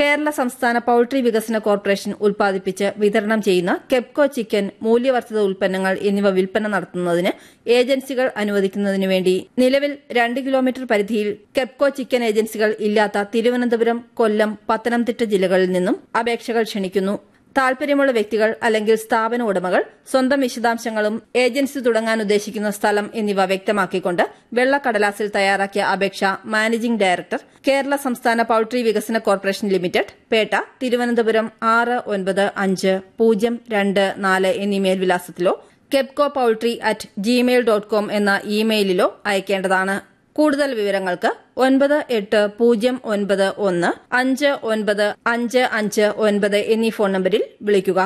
കേരള സംസ്ഥാന പൌൾട്രി വികസന കോർപ്പറേഷൻ ഉൽപ്പാദിപ്പിച്ച് വിതരണം ചെയ്യുന്ന കെപ്കോ ചിക്കൻ മൂല്യവർദ്ധിത ഉൽപ്പന്നങ്ങൾ എന്നിവ വിൽപ്പന നടത്തുന്നതിന് ഏജൻസികൾ അനുവദിക്കുന്നതിനു വേണ്ടി നിലവിൽ രണ്ട് കിലോമീറ്റർ പരിധിയിൽ കെപ്കോ ചിക്കൻ ഏജൻസികൾ ഇല്ലാത്ത തിരുവനന്തപുരം കൊല്ലം പത്തനംതിട്ട ജില്ലകളിൽ നിന്നും അപേക്ഷകൾ ക്ഷണിക്കുന്നു താൽപര്യമുള്ള വ്യക്തികൾ അല്ലെങ്കിൽ സ്ഥാപന ഉടമകൾ സ്വന്തം വിശദാംശങ്ങളും ഏജൻസി തുടങ്ങാൻ ഉദ്ദേശിക്കുന്ന സ്ഥലം എന്നിവ വ്യക്തമാക്കിക്കൊണ്ട് വെള്ളക്കടലാസിൽ തയ്യാറാക്കിയ അപേക്ഷ മാനേജിംഗ് ഡയറക്ടർ കേരള സംസ്ഥാന പൌൾട്രി വികസന കോർപ്പറേഷൻ ലിമിറ്റഡ് പേട്ട തിരുവനന്തപുരം ആറ് ഒൻപത് അഞ്ച് പൂജ്യം രണ്ട് നാല് എന്നീ മേൽവിലാസത്തിലോ Kepco poultry at Gmail dot com എന്ന ഇമെയിലിലോ അയക്കേണ്ടതാണ് കൂടുതൽ വിവരങ്ങൾക്ക് ഒൻപത് എട്ട് പൂജ്യം ഒൻപത് ഒന്ന് അഞ്ച് ഒൻപത് അഞ്ച് അഞ്ച് ഒൻപത് എന്നീ ഫോൺ നമ്പരിൽ വിളിക്കുക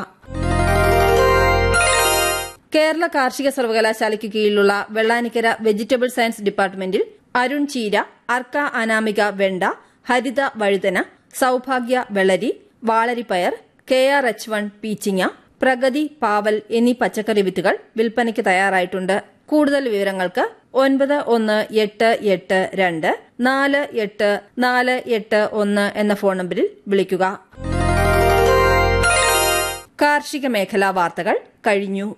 കേരള കാർഷിക സർവകലാശാലയ്ക്ക് കീഴിലുള്ള വെള്ളാനിക്കര വെജിറ്റബിൾ സയൻസ് ഡിപ്പാർട്ട്മെന്റിൽ അരുൺ ചീര അർക്ക അനാമിക വെണ്ട ഹരിത വഴുതന സൌഭാഗ്യ വെള്ളരി വാളരിപ്പയർ കെ ആർ എച്ച് വൺ പീച്ചിങ്ങ പ്രഗതി പാവൽ എന്നീ പച്ചക്കറി വിത്തുകൾ വിൽപ്പനയ്ക്ക് തയ്യാറായിട്ടുണ്ട് കൂടുതൽ വിവരങ്ങൾക്ക് ഒൻപത് ഒന്ന് എട്ട് എട്ട് രണ്ട് നാല് എട്ട് നാല് എട്ട് ഒന്ന് എന്ന ഫോൺ നമ്പറിൽ വിളിക്കുക കാർഷിക മേഖലാ വാർത്തകൾ കഴിഞ്ഞു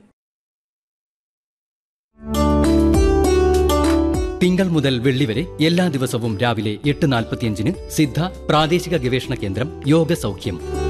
തിങ്കൾ മുതൽ വെള്ളി വരെ എല്ലാ ദിവസവും രാവിലെ എട്ട് നാൽപ്പത്തിയഞ്ചിന് സിദ്ധ പ്രാദേശിക ഗവേഷണ കേന്ദ്രം യോഗ സൗഖ്യം